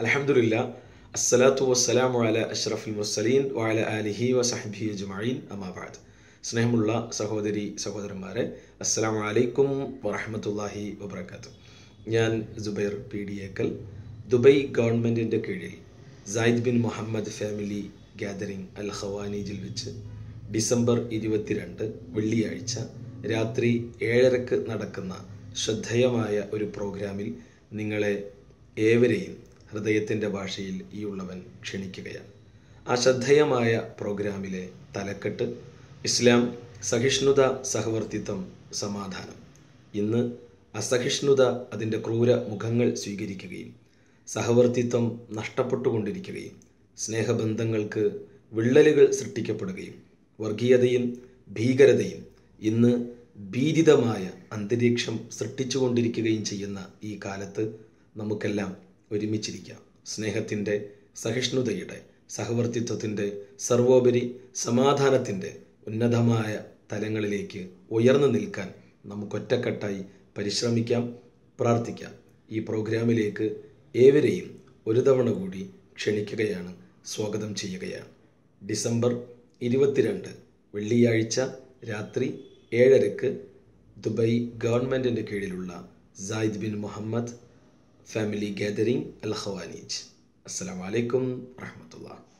അലഹമുല്ല അസ്സലാത്തു വസ്സലാമു അല അഷ്റഫുൽ മുസ്സലീൻ വാല അലിഹി വസഹബി അജ്മഈൻ അമാബാദ് സ്നേഹമുള്ള സഹോദരി സഹോദരന്മാരെ അസ്സലാമു അലൈക്കും വറഹമത്തല്ലാഹി വബർക്കാത്തു ഞാൻ Jubair P D Ekkal Dubai ഗവൺമെൻറ്റിൻ്റെ കീഴിൽ Zayed bin Mohammed family gathering Al ഖവാനീജിൽ വെച്ച് ഡിസംബർ ഇരുപത്തിരണ്ട് വെള്ളിയാഴ്ച രാത്രി ഏഴരക്ക് നടക്കുന്ന ശ്രദ്ധേയമായ ഒരു പ്രോഗ്രാമിൽ നിങ്ങളെ ഏവരെയും ഹൃദയത്തിൻ്റെ ഭാഷയിൽ ഈ ഉള്ളവൻ ക്ഷണിക്കുകയാണ് ആ ശ്രദ്ധേയമായ പ്രോഗ്രാമിലെ തലക്കെട്ട് ഇസ്ലാം സഹിഷ്ണുത സഹവർത്തിത്വം സമാധാനം ഇന്ന് അസഹിഷ്ണുത അതിൻ്റെ ക്രൂര മുഖങ്ങൾ സ്വീകരിക്കുകയും സഹവർത്തിത്വം നഷ്ടപ്പെട്ടുകൊണ്ടിരിക്കുകയും സ്നേഹബന്ധങ്ങൾക്ക് വിള്ളലുകൾ സൃഷ്ടിക്കപ്പെടുകയും വർഗീയതയും ഭീകരതയും ഇന്ന് ഭീതിതമായ അന്തരീക്ഷം സൃഷ്ടിച്ചുകൊണ്ടിരിക്കുകയും ചെയ്യുന്ന ഈ കാലത്ത് നമുക്കെല്ലാം ഒരുമിച്ചിരിക്കാം സ്നേഹത്തിൻ്റെ സഹിഷ്ണുതയുടെ സഹവർത്തിത്വത്തിൻ്റെ സർവോപരി സമാധാനത്തിൻ്റെ ഉന്നതമായ തലങ്ങളിലേക്ക് ഉയർന്നു നിൽക്കാൻ നമുക്കൊറ്റക്കെട്ടായി പരിശ്രമിക്കാം പ്രാർത്ഥിക്കാം ഈ പ്രോഗ്രാമിലേക്ക് ഏവരെയും ഒരു തവണ കൂടി ക്ഷണിക്കുകയാണ് സ്വാഗതം ചെയ്യുകയാണ് ഡിസംബർ ഇരുപത്തിരണ്ട് വെള്ളിയാഴ്ച രാത്രി ഏഴരക്ക് ദുബൈ ഗവൺമെൻറ്റിൻ്റെ കീഴിലുള്ള Zayed bin Mohammed family gathering Al Khawaneej അസ്സാം വലൈക്കും വാഹമത്തുള്ള